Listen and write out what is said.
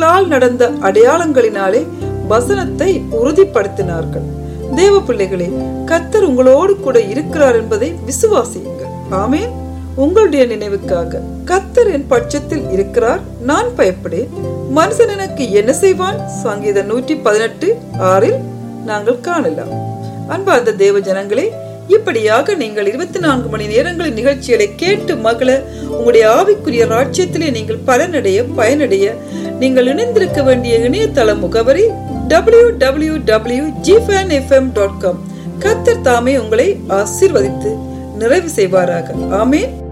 தங்களால் நடந்த அடையாளங்களினாலே வசனத்தை உறுதிப்படுத்தினார்கள் தேவ பிள்ளைகளே கத்தர் உங்களோடு கூட இருக்கிறார் என்பதை விசுவாசியுங்கள் ஆமேன் உங்களுடைய நினைவுக்காக கத்தர் என் பட்சத்தில் இருக்கிறார் நான் பயப்படேன் மனுஷன் எனக்கு என்ன செய்வான் சங்கீத நூற்றி பதினெட்டு ஆறில் நாங்கள் காணலாம் அன்பார்ந்த தேவ ஜனங்களே இப்படியாக நீங்கள் இருபத்தி நான்கு மணி நேரங்களின் நிகழ்ச்சிகளை கேட்டு மகள உங்களுடைய ஆவிக்குரிய ராட்சியத்திலே நீங்கள் பலனடைய பயனடைய நீங்கள் இணைந்திருக்க வேண்டிய இணையதள முகவரி டபிள்யூ டபிள்யூ டபிள்யூ ஜிஃபேன் எஃப்எம் டாட் காம் கத்தர் தாமே உங்களை ஆசீர்வதித்து நிறைவு செய்வாராக ஆமேன்